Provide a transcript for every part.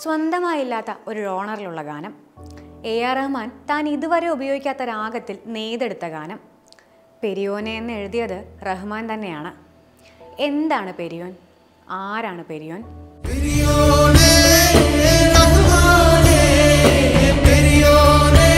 സ്വന്തമായില്ലാത്ത ഒരു ഓണറിലുള്ള ഗാനം A R Rahman താൻ ഇതുവരെ ഉപയോഗിക്കാത്ത രാഗത്തിൽ നെയ്തെടുത്ത ഗാനം പെരിയോനെ എന്ന് എഴുതിയത് റഹ്മാൻ തന്നെയാണ് എന്താണ് പെരിയോൻ ആരാണ് പെരിയോൻ പെരിയോനേ റഹ്മാനേ പെരിയോനേ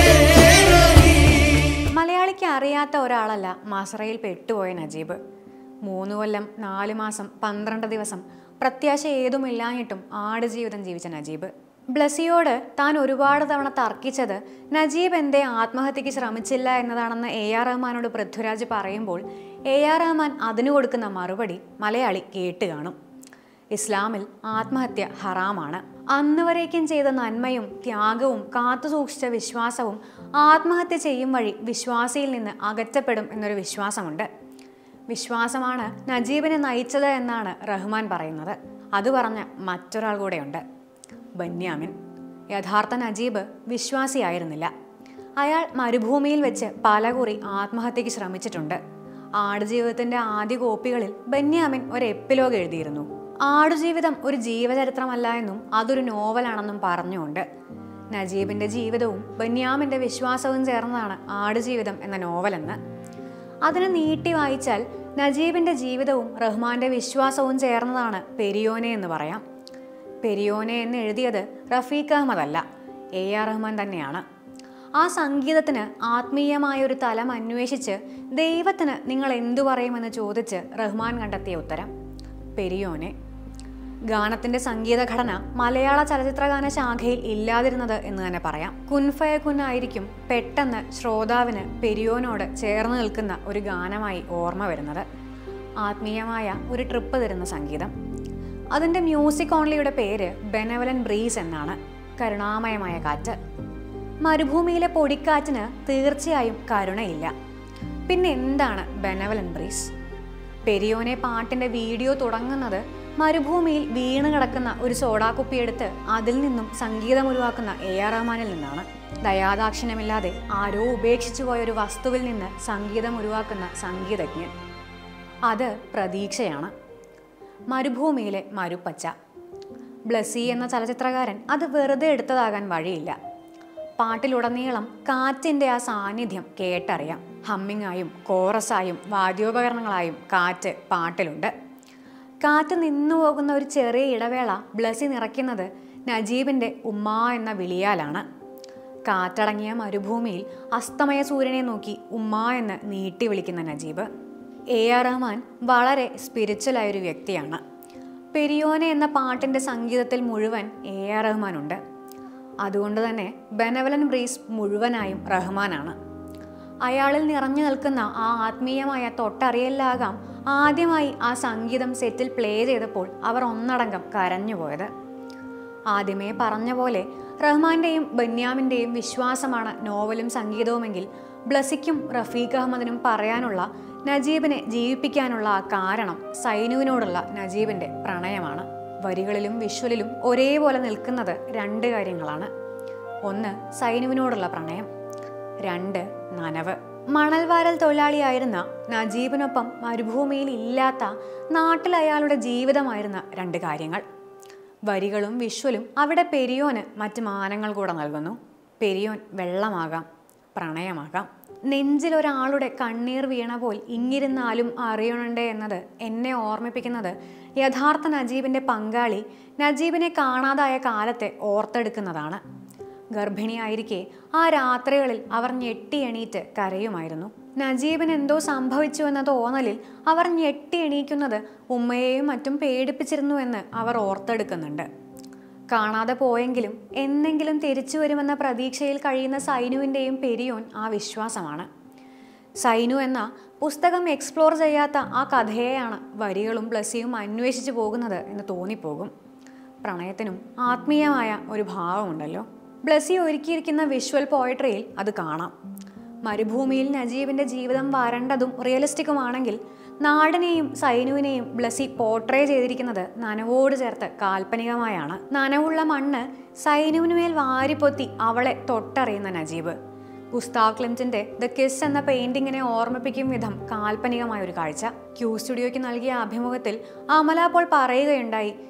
റഹീം മലയാളിക്ക് അറിയാത്ത ഒരാളല്ല മസറയിൽ പെട്ടുപോയ നജീബ് മൂന്ന് കൊല്ലം നാല് മാസം പന്ത്രണ്ട് ദിവസം പ്രത്യാശ ഏതുമില്ലാഞ്ഞിട്ടും ആടുജീവിതം ജീവിച്ച നജീബ് ബ്ലസിയോട് താൻ ഒരുപാട് തവണ തർക്കിച്ചത് നജീബ് എന്തേ ആത്മഹത്യക്ക് ശ്രമിച്ചില്ല എന്നതാണെന്ന് എ ആർ റഹ്മാനോട് പൃഥ്വിരാജ് പറയുമ്പോൾ എ ആർ റഹ്മാൻ അതിനു കൊടുക്കുന്ന മറുപടി മലയാളി കേട്ട് കാണും ഇസ്ലാമിൽ ആത്മഹത്യ ഹറാമാണ് അന്ന് വരേക്കും ചെയ്ത നന്മയും ത്യാഗവും കാത്തുസൂക്ഷിച്ച വിശ്വാസവും ആത്മഹത്യ ചെയ്യും വഴി വിശ്വാസിയിൽ നിന്ന് അകറ്റപ്പെടും എന്നൊരു വിശ്വാസമുണ്ട് വിശ്വാസമാണ് നജീബിനെ നയിച്ചത് എന്നാണ് റഹ്മാൻ പറയുന്നത് അത് പറഞ്ഞ മറ്റൊരാൾ കൂടെയുണ്ട് ബന്യാമിൻ യഥാർത്ഥ നജീബ് വിശ്വാസിയായിരുന്നില്ല അയാൾ മരുഭൂമിയിൽ വെച്ച് പലകുറി ആത്മഹത്യക്ക് ശ്രമിച്ചിട്ടുണ്ട് ആടുജീവിതത്തിന്റെ ആദ്യ കോപ്പികളിൽ ബന്യാമിൻ ഒരു എപ്പിലോഗ് എഴുതിയിരുന്നു ആടുജീവിതം ഒരു ജീവചരിത്രമല്ല എന്നും അതൊരു നോവലാണെന്നും പറഞ്ഞുകൊണ്ട് നജീബിന്റെ ജീവിതവും ബന്യാമിന്റെ വിശ്വാസവും ചേർന്നതാണ് ആടുജീവിതം എന്ന നോവലെന്ന് അതിനെ നീട്ടി വായിച്ചാൽ നജീബിന്റെ ജീവിതവും റഹ്മാന്റെ വിശ്വാസവും ചേർന്നതാണ് പെരിയോനെ എന്ന് പറയാം പെരിയോനെ എന്ന് എഴുതിയത് റഫീഖ് അഹമ്മദ് അല്ല എ ആർ റഹ്മാൻ തന്നെയാണ് ആ സംഗീതത്തിന് ആത്മീയമായ ഒരു തലം അന്വേഷിച്ച് ദൈവത്തിന് നിങ്ങൾ എന്തു പറയുമെന്ന് ചോദിച്ച് റഹ്മാൻ കണ്ടെത്തിയ ഉത്തരം പെരിയോനെ ഗാനത്തിന്റെ സംഗീതഘടന മലയാള ചലച്ചിത്രഗാന ശാഖയിൽ ഇല്ലാതിരുന്നത് എന്ന് തന്നെ പറയാം കുൻഫയ കുന്നായിരിക്കും പെട്ടെന്ന് ശ്രോതാവിന് പെരിയോനോട് ചേർന്ന് നിൽക്കുന്ന ഒരു ഗാനമായി ഓർമ്മ വരുന്നത് ആത്മീയമായ ഒരു ട്രിപ്പ് തരുന്ന സംഗീതം അതിൻ്റെ മ്യൂസിക് ഓൺലിയുടെ പേര് ബെനവലൻ ബ്രീസ് എന്നാണ് കരുണാമയമായ കാറ്റ് മരുഭൂമിയിലെ പൊടിക്കാറ്റിന് തീർച്ചയായും കരുണയില്ല പിന്നെ എന്താണ് ബെനവലൻ ബ്രീസ് പെരിയോനെ പാട്ടിന്റെ വീഡിയോ തുടങ്ങുന്നത് മരുഭൂമിയിൽ വീണ് കിടക്കുന്ന ഒരു സോഡാക്കുപ്പി എടുത്ത് അതിൽ നിന്നും സംഗീതം ഉരുവാക്കുന്ന എ ആർ റഹ്മാനിൽ നിന്നാണ് ദയാദാക്ഷിണ്യമില്ലാതെ ആരോ ഉപേക്ഷിച്ചു പോയ ഒരു വസ്തുവിൽ നിന്ന് സംഗീതം ഉരുവാക്കുന്ന സംഗീതജ്ഞൻ അത് പ്രതീക്ഷയാണ് മരുഭൂമിയിലെ മരുപ്പച്ച ബ്ലസി എന്ന ചലച്ചിത്രകാരൻ അത് വെറുതെ എടുത്തതാകാൻ വഴിയില്ല പാട്ടിലുടനീളം കാറ്റിൻ്റെ ആ സാന്നിധ്യം കേട്ടറിയാം ഹമ്മിങ്ങായും കോറസായും വാദ്യോപകരണങ്ങളായും കാറ്റ് പാട്ടിലുണ്ട് കാറ്റ് നിന്നു പോകുന്ന ഒരു ചെറിയ ഇടവേള ബ്ലസി നിറയ്ക്കുന്നത് നജീബിൻ്റെ ഉമ്മ എന്ന വിളിയാലാണ് കാറ്റടങ്ങിയ മരുഭൂമിയിൽ അസ്തമയ സൂര്യനെ നോക്കി ഉമ്മ എന്ന് നീട്ടി വിളിക്കുന്ന നജീബ് എ ആർ റഹ്മാൻ വളരെ സ്പിരിച്വലായ ഒരു വ്യക്തിയാണ് പെരിയോനെ എന്ന പാട്ടിൻ്റെ സംഗീതത്തിൽ മുഴുവൻ എ ആർ റഹ്മാനുണ്ട് അതുകൊണ്ട് തന്നെ ബെനവലൻ ബ്രീസ് മുഴുവനായും റഹ്മാനാണ് അയാളിൽ നിറഞ്ഞു നിൽക്കുന്ന ആ ആത്മീയമായ തൊട്ടറിയലാകാം ആദ്യമായി ആ സംഗീതം സെറ്റിൽ പ്ലേ ചെയ്തപ്പോൾ അവർ ഒന്നടങ്കം കരഞ്ഞുപോയത് ആദ്യമേ പറഞ്ഞ പോലെ റഹ്മാന്റെയും ബന്യാമിൻ്റെയും വിശ്വാസമാണ് നോവലും സംഗീതവുമെങ്കിൽ ബ്ലസിക്കും റഫീഖ് അഹമ്മദിനും പറയാനുള്ള നജീബിനെ ജീവിപ്പിക്കാനുള്ള ആ കാരണം സൈനുവിനോടുള്ള നജീബിൻ്റെ പ്രണയമാണ് വരികളിലും വിഷ്വലിലും ഒരേപോലെ നിൽക്കുന്നത് രണ്ട് കാര്യങ്ങളാണ് ഒന്ന് സൈനുവിനോടുള്ള പ്രണയം രണ്ട് നനവ് മണൽവാരൽ തൊഴിലാളിയായിരുന്ന നജീബിനൊപ്പം മരുഭൂമിയിൽ ഇല്ലാത്ത നാട്ടിൽ അയാളുടെ ജീവിതമായിരുന്ന രണ്ട് കാര്യങ്ങൾ വരികളും വിഷ്വലും അവിടെ പെരിയോന് മറ്റ് മാനങ്ങൾ കൂടെ നൽകുന്നു പെരിയോൻ വെള്ളമാകാം പ്രണയമാകാം നെഞ്ചിൽ ഒരാളുടെ കണ്ണീർ വീണ പോൽ ഇങ്ങിരുന്നാലും അറിയണണ്ടേ എന്നത് എന്നെ ഓർമ്മിപ്പിക്കുന്നത് യഥാർത്ഥ നജീബിൻ്റെ പങ്കാളി നജീബിനെ കാണാതായ കാലത്തെ ഓർത്തെടുക്കുന്നതാണ് ഗർഭിണിയായിരിക്കെ ആ രാത്രികളിൽ അവർ ഞെട്ടി എണീറ്റ് കരയുമായിരുന്നു നജീബിന് എന്തോ സംഭവിച്ചു എന്ന തോന്നലിൽ അവർ ഞെട്ടി എണീക്കുന്നത് ഉമ്മയെയും മറ്റും പേടിപ്പിച്ചിരുന്നുവെന്ന് അവർ ഓർത്തെടുക്കുന്നുണ്ട് കാണാതെ പോയെങ്കിലും എന്നെങ്കിലും തിരിച്ചു വരുമെന്ന പ്രതീക്ഷയിൽ കഴിയുന്ന സൈനുവിൻ്റെയും പെരിയോൻ ആ വിശ്വാസമാണ് സൈനു എന്ന പുസ്തകം എക്സ്പ്ലോർ ചെയ്യാത്ത ആ കഥയെയാണ് വരികളും ബ്ലസ്സിയും അന്വേഷിച്ചു പോകുന്നത് എന്ന് തോന്നിപ്പോകും പ്രണയത്തിനും ആത്മീയമായ ഒരു ഭാവമുണ്ടല്ലോ ബ്ലസ്സി ഒരുക്കിയിരിക്കുന്ന വിഷ്വൽ പോയട്രിയിൽ അത് കാണാം മരുഭൂമിയിൽ നജീബിന്റെ ജീവിതം വരണ്ടതും റിയലിസ്റ്റിക്കുമാണെങ്കിൽ നാടിനെയും സൈനുവിനെയും ബ്ലസ്സി പോർട്രേ ചെയ്തിരിക്കുന്നത് നനവോട് ചേർത്ത് കാൽപ്പനികമായാണ് നനവുള്ള മണ്ണ് സൈനുവിനുമേൽ വാരിപ്പൊത്തി അവളെ തൊട്ടറിയുന്ന നജീബ് ഗുസ്താവ് ക്ലിംറ്റിന്റെ ദ കിസ് എന്ന പെയിന്റിങ്ങിനെ ഓർമ്മിപ്പിക്കും വിധം കാൽപ്പനികമായ ഒരു കാഴ്ച ക്യൂ സ്റ്റുഡിയോയ്ക്ക് നൽകിയ അഭിമുഖത്തിൽ അമല പോൾ പറയുകയുണ്ടായി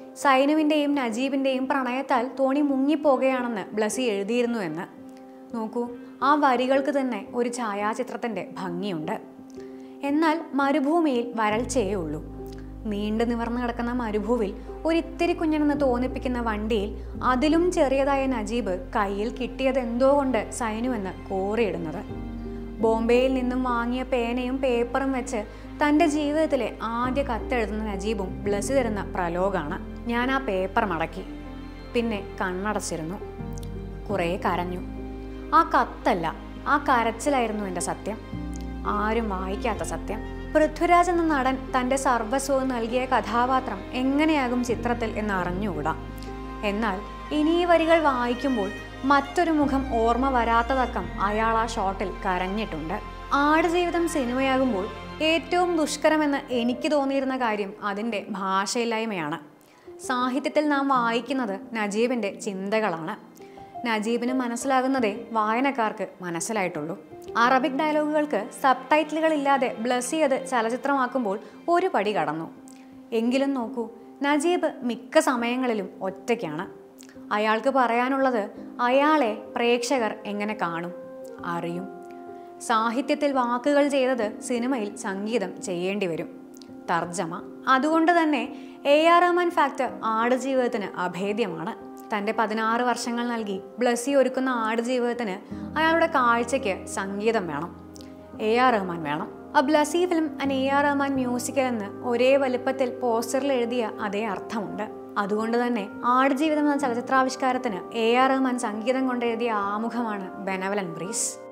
സൈനുവിൻ്റെയും നജീബിൻ്റെയും പ്രണയത്താൽ തോണി മുങ്ങിപ്പോകുകയാണെന്ന് ബ്ലസി എഴുതിയിരുന്നു എന്ന് നോക്കൂ ആ വരികൾക്ക് തന്നെ ഒരു ഛായാചിത്രത്തിൻ്റെ ഭംഗിയുണ്ട് എന്നാൽ മരുഭൂമിയിൽ വരൾച്ചയേ ഉള്ളൂ നീണ്ടു നിവർന്നു കിടക്കുന്ന മരുഭൂവിൽ ഒരിത്തിരി കുഞ്ഞനെന്ന് തോന്നിപ്പിക്കുന്ന വണ്ടിയിൽ അതിലും ചെറിയതായ നജീബ് കയ്യിൽ കിട്ടിയത് എന്തോ കൊണ്ട് സൈനുവെന്ന് കോറിയിടുന്നത് ബോംബെയിൽ നിന്നും വാങ്ങിയ പേനയും പേപ്പറും വെച്ച് തൻ്റെ ജീവിതത്തിലെ ആദ്യ കത്തെഴുതുന്ന നജീബും ബ്ലസ് തരുന്ന പ്രലോഗാണ് ഞാൻ ആ പേപ്പർ മടക്കി പിന്നെ കണ്ണടച്ചിരുന്നു കുറേ കരഞ്ഞു ആ കത്തല്ല ആ കരച്ചിലായിരുന്നു എൻ്റെ സത്യം ആരും വായിക്കാത്ത സത്യം പൃഥ്വിരാജ് എന്ന നടൻ തൻ്റെ സർവസ്വവും നൽകിയ കഥാപാത്രം എങ്ങനെയാകും ചിത്രത്തിൽ എന്ന് അറിഞ്ഞുകൂടാ എന്നാൽ ഇനി ഈ വരികൾ വായിക്കുമ്പോൾ മറ്റൊരു മുഖം ഓർമ്മ വരാത്തതക്കം അയാൾ ആ ഷോട്ടിൽ കരഞ്ഞിട്ടുണ്ട് ആടുജീവിതം സിനിമയാകുമ്പോൾ ഏറ്റവും ദുഷ്കരമെന്ന് എനിക്ക് തോന്നിയിരുന്ന കാര്യം അതിൻ്റെ ഭാഷയില്ലായ്മയാണ് സാഹിത്യത്തിൽ നാം വായിക്കുന്നത് നജീബിൻ്റെ ചിന്തകളാണ് നജീബിന് മനസ്സിലാകുന്നതേ വായനക്കാർക്ക് മനസ്സിലായിട്ടുള്ളൂ അറബിക് ഡയലോഗുകൾക്ക് സബ് ടൈറ്റിലുകളില്ലാതെ ബ്ലസ്സി അത് ചലച്ചിത്രമാക്കുമ്പോൾ ഒരു പടി കടന്നു എങ്കിലും നോക്കൂ നജീബ് മിക്ക സമയങ്ങളിലും ഒറ്റയ്ക്കാണ് അയാൾക്ക് പറയാനുള്ളത് അയാളെ പ്രേക്ഷകർ എങ്ങനെ കാണും അറിയും സാഹിത്യത്തിൽ വാക്കുകൾ ചെയ്തത് സിനിമയിൽ സംഗീതം ചെയ്യേണ്ടി വരും തർജ്ജമ അതുകൊണ്ട് തന്നെ എ ആർ റഹ്മാൻ ഫാക്ടർ ആടുജീവിതത്തിന് അഭേദ്യമാണ് തൻ്റെ പതിനാറ് വർഷങ്ങൾ നൽകി ബ്ലസ്സി ഒരുക്കുന്ന ആടുജീവിതത്തിന് അയാളുടെ കാഴ്ചയ്ക്ക് സംഗീതം വേണം എ ആർ റഹ്മാൻ വേണം ആ Blessy film and A R Rahman musical എന്ന് ഒരേ വലുപ്പത്തിൽ പോസ്റ്ററിൽ എഴുതിയ അതേ അർത്ഥമുണ്ട് അതുകൊണ്ട് തന്നെ ആടുജീവിതം എന്ന ചലച്ചിത്രാവിഷ്കാരത്തിന് എ ആർ റഹ്മാൻ സംഗീതം കൊണ്ടെഴുതിയ ആമുഖമാണ് ബെനവലൻ ബ്രീസ്